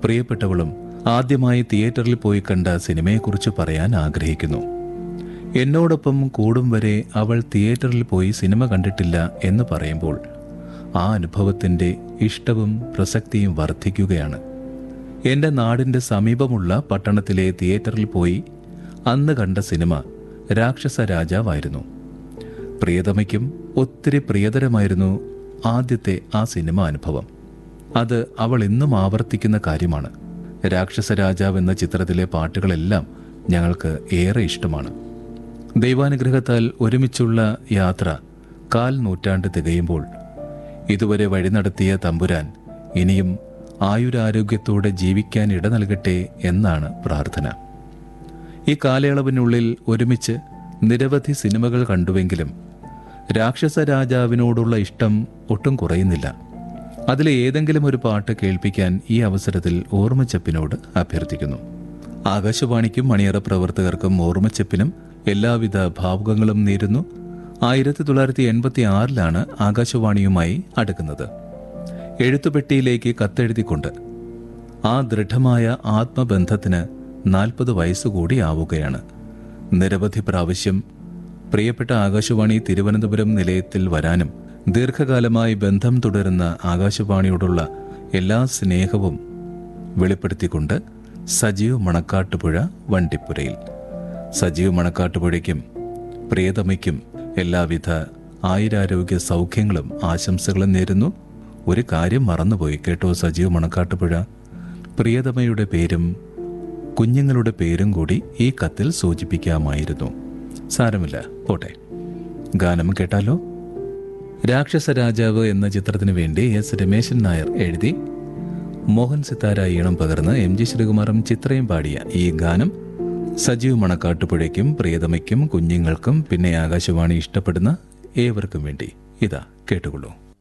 പ്രിയപ്പെട്ടവളും ആദ്യമായി തിയേറ്ററിൽ പോയി കണ്ട സിനിമയെക്കുറിച്ച് പറയാൻ ആഗ്രഹിക്കുന്നു എന്നോടൊപ്പം കൂടും വരെ അവൾ തിയേറ്ററിൽ പോയി സിനിമ കണ്ടിട്ടില്ല എന്ന് പറയുമ്പോൾ ആ അനുഭവത്തിൻ്റെ ഇഷ്ടവും പ്രസക്തിയും വർദ്ധിക്കുകയാണ് എൻ്റെ നാടിൻ്റെ സമീപമുള്ള പട്ടണത്തിലെ തിയേറ്ററിൽ പോയി അന്ന് കണ്ട സിനിമ രാക്ഷസ രാജാവായിരുന്നു പ്രിയതമയ്ക്കും ഒത്തിരി പ്രിയതരമായിരുന്നു ആദ്യത്തെ ആ സിനിമ അനുഭവം അത് അവൾ ഇന്നും ആവർത്തിക്കുന്ന കാര്യമാണ് രാക്ഷസ രാജാവ് എന്ന ചിത്രത്തിലെ പാട്ടുകളെല്ലാം ഞങ്ങൾക്ക് ഏറെ ഇഷ്ടമാണ് ദൈവാനുഗ്രഹത്താൽ ഒരുമിച്ചുള്ള യാത്ര കാൽ നൂറ്റാണ്ട് തികയുമ്പോൾ ഇതുവരെ വഴി നടത്തിയ തമ്പുരാൻ ഇനിയും ആയുരാരോഗ്യത്തോടെ ജീവിക്കാൻ ഇട നൽകട്ടെ എന്നാണ് പ്രാർത്ഥന ഈ കാലയളവിനുള്ളിൽ ഒരുമിച്ച് നിരവധി സിനിമകൾ കണ്ടുവെങ്കിലും രാക്ഷസ രാജാവിനോടുള്ള ഇഷ്ടം ഒട്ടും കുറയുന്നില്ല അതിലെ ഏതെങ്കിലും ഒരു പാട്ട് കേൾപ്പിക്കാൻ ഈ അവസരത്തിൽ ഓർമ്മച്ചപ്പിനോട് അഭ്യർത്ഥിക്കുന്നു ആകാശവാണിക്കും മണിയറ പ്രവർത്തകർക്കും ഓർമ്മച്ചപ്പിനും എല്ലാവിധ ഭാവുകങ്ങളും നേരുന്നു ആയിരത്തി തൊള്ളായിരത്തി എൺപത്തി ആറിലാണ് ആകാശവാണിയുമായി അടുക്കുന്നത് എഴുത്തുപെട്ടിയിലേക്ക് കത്തെഴുതിക്കൊണ്ട് ആ ദൃഢമായ ആത്മബന്ധത്തിന് നാൽപ്പത് വയസ്സുകൂടി ആവുകയാണ് നിരവധി പ്രാവശ്യം പ്രിയപ്പെട്ട ആകാശവാണി തിരുവനന്തപുരം നിലയത്തിൽ വരാനും ദീർഘകാലമായി ബന്ധം തുടരുന്ന ആകാശവാണിയോടുള്ള എല്ലാ സ്നേഹവും വെളിപ്പെടുത്തിക്കൊണ്ട് സജീവ് മണക്കാട്ടുപുഴ വണ്ടിപ്പുരയിൽ സജീവ് മണക്കാട്ടുപുഴയ്ക്കും പ്രിയതമയ്ക്കും എല്ലാവിധ ആയുരാരോഗ്യ സൗഖ്യങ്ങളും ആശംസകളും നേരുന്നു ഒരു കാര്യം മറന്നുപോയി കേട്ടോ സജീവ് മണക്കാട്ടുപുഴ പ്രിയതമയുടെ പേരും കുഞ്ഞുങ്ങളുടെ പേരും കൂടി ഈ കത്തിൽ സൂചിപ്പിക്കാമായിരുന്നു സാരമില്ല പോട്ടെ ഗാനം കേട്ടാലോ രാക്ഷസ രാജാവ് എന്ന ചിത്രത്തിന് വേണ്ടി എസ് രമേശൻ നായർ എഴുതി മോഹൻ സിത്താര ഈണം പകർന്ന് എം ജി ശ്രീകുമാറും ചിത്രയും പാടിയ ഈ ഗാനം സജീവ് മണക്കാട്ടുപുഴയ്ക്കും പ്രിയതമയ്ക്കും കുഞ്ഞുങ്ങൾക്കും പിന്നെ ആകാശവാണി ഇഷ്ടപ്പെടുന്ന ഏവർക്കും വേണ്ടി ഇതാ കേട്ടുകൊള്ളൂ